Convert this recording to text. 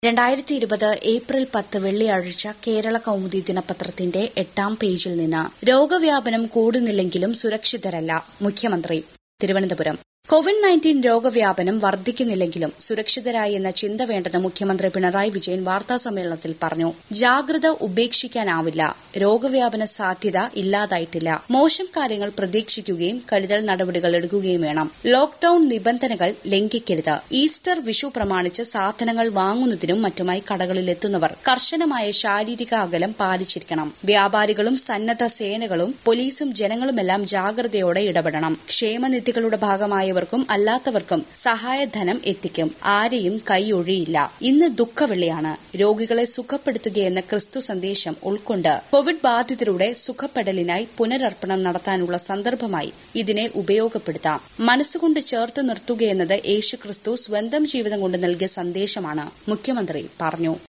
രണ്ടായിരത്തി ഇരുപത് ഏപ്രിൽ പത്ത് വെള്ളിയാഴ്ച കേരള കൗമുദി ദിനപത്രത്തിന്റെ എട്ടാം പേജിൽ നിന്ന് രോഗവ്യാപനം കൂടുന്നില്ലെങ്കിലും സുരക്ഷിതരല്ല മുഖ്യമന്ത്രി തിരുവനന്തപുരം കോവിഡ് നയൻറ്റീൻ രോഗവ്യാപനം വർദ്ധിക്കുന്നില്ലെങ്കിലും സുരക്ഷിതരായി എന്ന ചിന്ത വേണ്ടെന്ന് മുഖ്യമന്ത്രി പിണറായി വിജയൻ വാർത്താസമ്മേളനത്തിൽ പറഞ്ഞു ജാഗ്രത ഉപേക്ഷിക്കാനാവില്ല രോഗവ്യാപന സാധ്യത ഇല്ലാതായിട്ടില്ല മോശം കാര്യങ്ങൾ പ്രതീക്ഷിക്കുകയും കരുതൽ നടപടികൾ എടുക്കുകയും വേണം ലോക്ഡൌൺ നിബന്ധനകൾ ലംഘിക്കരുത് ഈസ്റ്റർ വിഷു പ്രമാണിച്ച് സാധനങ്ങൾ വാങ്ങുന്നതിനും മറ്റുമായി കടകളിൽ എത്തുന്നവർ കർശനമായ ശാരീരിക അകലം പാലിച്ചിരിക്കണം വ്യാപാരികളും സന്നദ്ധ സേനകളും പോലീസും ജനങ്ങളുമെല്ലാം ജാഗ്രതയോടെ ഇടപെടണം ക്ഷേമനിധികളുടെ ഭാഗമായവർക്കും അല്ലാത്തവർക്കും സഹായധനം എത്തിക്കും ആരെയും കൈയൊഴിയില്ല ഇന്ന് ദുഃഖവെള്ളിയാണ് രോഗികളെ സുഖപ്പെടുത്തുകയെന്ന ക്രിസ്തു സന്ദേശം ഉൾക്കൊണ്ട് കോവിഡ് ബാധിതരുടെ സുഖപ്പെടലിനായി പുനരർപ്പണം നടത്താനുള്ള സന്ദർഭമായി ഇതിനെ ഉപയോഗപ്പെടുത്താം മനസ്സുകൊണ്ട് ചേർത്ത് നിർത്തുകയെന്നത് യേശുക്രിസ്തു സ്വന്തം ജീവിതം കൊണ്ട് നൽകിയ സന്ദേശമാണ് മുഖ്യമന്ത്രി പറഞ്ഞു